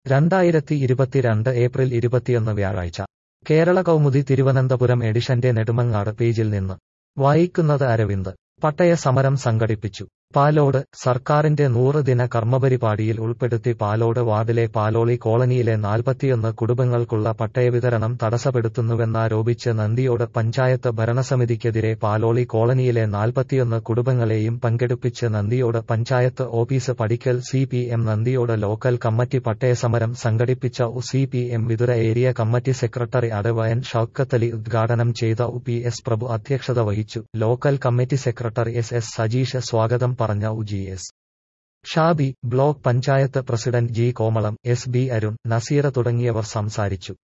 രണ്ടായിരത്തി ഇരുപത്തിരണ്ട് ഏപ്രിൽ ഇരുപത്തിയൊന്ന് വ്യാഴാഴ്ച കേരള കൗമുദി തിരുവനന്തപുരം എഡിഷന്റെ നെടുമങ്ങാട് പേജിൽ നിന്ന് വായിക്കുന്നത് അരവിന്ദ് പട്ടയ സമരം സംഘടിപ്പിച്ചു പാലോട് സർക്കാരിന്റെ നൂറ് ദിന കർമ്മപരിപാടിയിൽ ഉൾപ്പെടുത്തി പാലോട് വാർഡിലെ പാലോളി കോളനിയിലെ നാൽപ്പത്തിയൊന്ന് കുടുംബങ്ങൾക്കുള്ള പട്ടയവിതരണം തടസ്സപ്പെടുത്തുന്നുവെന്നാരോപിച്ച് നന്ദിയോട് പഞ്ചായത്ത് ഭരണസമിതിക്കെതിരെ പാലോളി കോളനിയിലെ നാൽപ്പത്തിയൊന്ന് കുടുംബങ്ങളെയും പങ്കെടുപ്പിച്ച് നന്ദിയോട് പഞ്ചായത്ത് ഓഫീസ് പടിക്കൽ C P M Nandiyode local committee പട്ടയസമരം സംഘടിപ്പിച്ച ഉ C P M Vithura area committee secretary Adavayan Shoukathali ഉദ്ഘാടനം ചെയ്ത ഉ പി എസ് പ്രഭു അധ്യക്ഷത വഹിച്ചു local committee secretary S S Sajeesh സ്വാഗതം പറഞ്ഞ ഉ G S Shabi block panchayat president G Komalam S B Arun Naseera തുടങ്ങിയവർ സംസാരിച്ചു